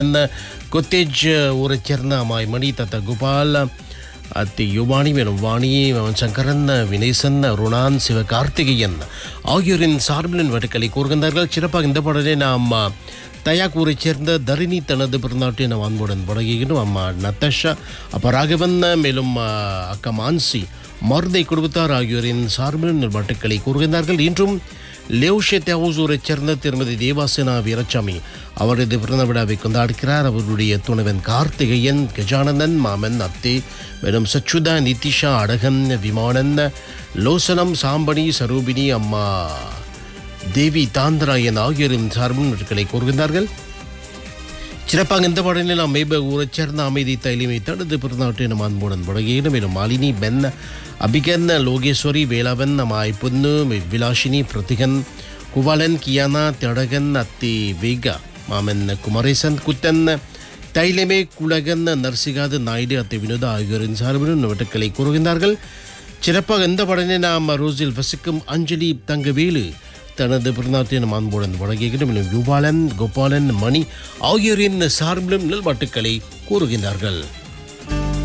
கொத்தேஜ் ஊரைச் சேர்ந்த அம்மாய் மணி தத்த கோபால் அத்தி யுவானி மேலும் வாணி சங்கரன் வினேசன் ருணான் சிவகார்த்திகேயன் ஆகியோரின் சார்பிலின் வட்டுக்களை கூறுகின்றார்கள் சிறப்பாக இந்த பாடலை நாம் தயாக்கூரைச் சேர்ந்த தரிணி தனது பிறந்தாட்டை நாம் அன்புடன் பழகுகின்றோம் அம்மா நத்தஷா அப்போ ராகவன் மேலும் ஆ, அக்கா மான்சி மருதை குடும்பத்தார் ஆகியோரின் சார்பிலின் வட்டுக்களை கூறுகின்றார்கள் இன்றும் லேவ்ஷே ஊரைச் சேர்ந்த திருமதி தேவாசனா வீரசாமி அவரது பிறந்த விழாவை கொண்டாடுகிறார் அவருடைய துணைவன் கார்த்திகேயன் கஜானந்தன் மாமன் அத்தே மேலும் சச்சுதா நிதிஷா அடகன் விமானன் லோசனம் சாம்பனி சரூபினி அம்மா தேவி தாந்தராயன் ஆகியோரின் சார்பில் நாட்களை கூறுகின்றார்கள் சிறப்பாக இந்த பாடலில் நாம் மேப ஊரைச் சேர்ந்த அமைதி தைலிமை தடுத்து பிறநாட்டை நம் அன்புடன் வழங்கியிடும் மேலும் மாலினி பென் அபிகன் லோகேஸ்வரி வேளாவன் அமாய் புன்னு விலாஷினி பிரதிகன் குவாலன் கியானா தடகன் அத்தி வேகா மாமன் குமரேசன் குத்தன் தைலமே குலகன் நர்சிகாது நாயுடு அத்தை வினோதா ஆகியோரின் சார்பிலும் நவட்டுக்களை கூறுகின்றார்கள் சிறப்பாக இந்த படனை நாம் ரோஸில் வசிக்கும் அஞ்சலி தங்கவேலு தனது பிறநாட்டின் அன்புடன் வழங்குகிற மேலும் யுவாலன் கோபாலன் மணி ஆகியோரின் சார்பிலும் நல்வாட்டுக்களை கூறுகின்றார்கள்